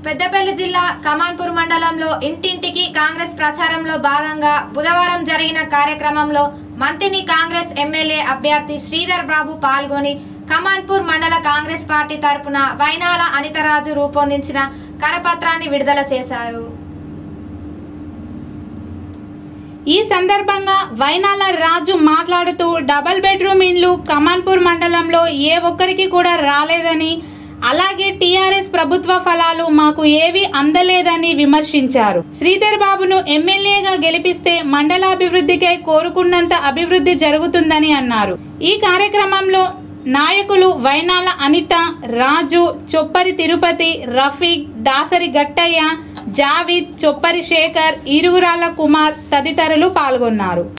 పెద్దపల్లి జిల్లా కమాన్పూర్ మండలంలో ఇంటింటికి కాంగ్రెస్ ప్రచారంలో భాగంగా బుధవారం జరిగిన కార్యక్రమంలో మంత్రిని కాంగ్రెస్ ఎమ్మెల్యే అభ్యర్థి శ్రీధర్ బాబు పాల్గొని కమాన్పూర్ మండల కాంగ్రెస్ పార్టీ తరపున వైనాల అనితరాజు రూపొందించిన కరపత్రాన్ని విడుదల చేశారు ఈ సందర్భంగా వైనాల రాజు మాట్లాడుతూ డబల్ బెడ్రూమ్ ఇండ్లు కమాన్పూర్ మండలంలో ఏ ఒక్కరికి కూడా రాలేదని అలాగే టీఆర్ఎస్ ప్రభుత్వ ఫలాలు మాకు ఏవి అందలేదని విమర్శించారు శ్రీధర్ బాబును ఎమ్మెల్యేగా గెలిపిస్తే మండలాభివృద్ధికై కోరుకున్నంత అభివృద్ధి జరుగుతుందని అన్నారు ఈ కార్యక్రమంలో నాయకులు వైనాల అనిత రాజు చొప్పరి తిరుపతి రఫీక్ దాసరి గట్టయ్య జావీద్ చొప్పరి శేఖర్ ఇరుగురాల కుమార్ తదితరులు పాల్గొన్నారు